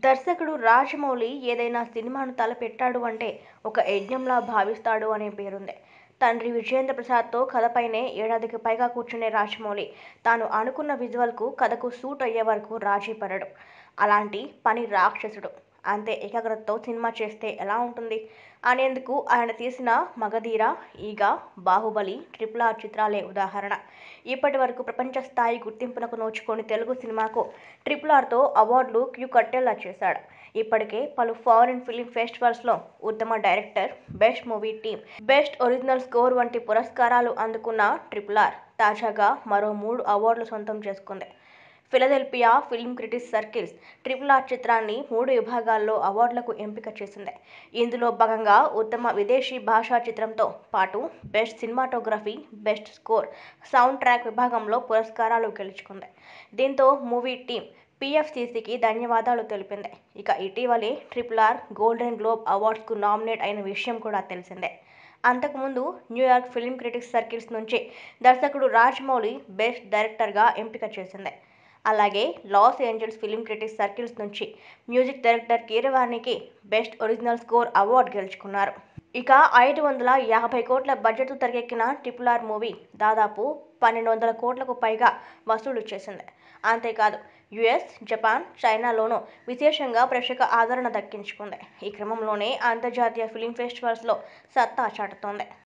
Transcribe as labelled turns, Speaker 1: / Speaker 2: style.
Speaker 1: దర్శకుడు రాజమౌళి ఏదైనా సినిమాను తలపెట్టాడు అంటే ఒక యజ్ఞంలా భావిస్తాడు అనే పేరుంది తండ్రి విజయేంద్ర ప్రసాద్తో కథపైనే ఏడాదికి పైగా కూర్చునే రాజమౌళి తాను అనుకున్న విజువల్కు కథకు సూట్ అయ్యే వరకు రాజీ పడడు అలాంటి పని రాక్షసుడు అంతే ఏకాగ్రతతో సినిమా చేస్తే ఎలా ఉంటుంది అనేందుకు ఆయన తీసిన మగధీర ఈగ బాహుబలి ట్రిపుల్ ఆర్ చిత్రాలే ఉదాహరణ ఇప్పటి వరకు ప్రపంచ స్థాయి గుర్తింపునకు నోచుకొని తెలుగు సినిమాకు ట్రిపుల్ ఆర్తో అవార్డులు క్యూ కట్టేలా చేశాడు ఇప్పటికే పలు ఫారిన్ ఫిలిం ఫెస్టివల్స్లో ఉత్తమ director best movie team best original score వంటి పురస్కారాలు అందుకున్న ట్రిపుల్ ఆర్ తాజాగా మరో మూడు అవార్డులు సొంతం చేసుకుంది Philadelphia film critics circles triple R చిత్రాన్ని మూడు విభాగాల్లో అవార్డులకు ఎంపిక చేసింది ఇందులో భాగంగా ఉత్తమ విదేశీ భాషా చిత్రంతో పాటు best cinematography best score sound track విభాగంలో పురస్కారాలు గెలుచుకుంది దీంతో మూవీ టీం పిఎఫ్సిసికి ధన్యవాదాలు తెలిపింది ఇక ఇటీవలే ట్రిపుల్ ఆర్ గోల్డెన్ గ్లోబ్ అవార్డ్స్కు నామినేట్ అయిన విషయం కూడా తెలిసిందే అంతకుముందు న్యూయార్క్ ఫిల్మ్ క్రిటిక్స్ సర్కిల్స్ నుంచి దర్శకుడు రాజమౌళి బెస్ట్ డైరెక్టర్గా ఎంపిక చేసింది అలాగే Los Angeles film critics circles నుంచి మ్యూజిక్ డైరెక్టర్ కీరవాణికి బెస్ట్ ఒరిజినల్ స్కోర్ అవార్డు గెలుచుకున్నారు ఇక ఐదు వందల యాభై కోట్ల బడ్జెట్తో తెరకెక్కిన ట్రిపుల్ ఆర్ మూవీ దాదాపు పన్నెండు వందల కోట్లకు పైగా వసూలు చేసింది అంతేకాదు యుఎస్ జపాన్ చైనాలోనూ విశేషంగా ప్రేక్షక ఆదరణ దక్కించుకుంది ఈ క్రమంలోనే అంతర్జాతీయ ఫిలిం ఫెస్టివల్స్లో సత్తా చాటుతోంది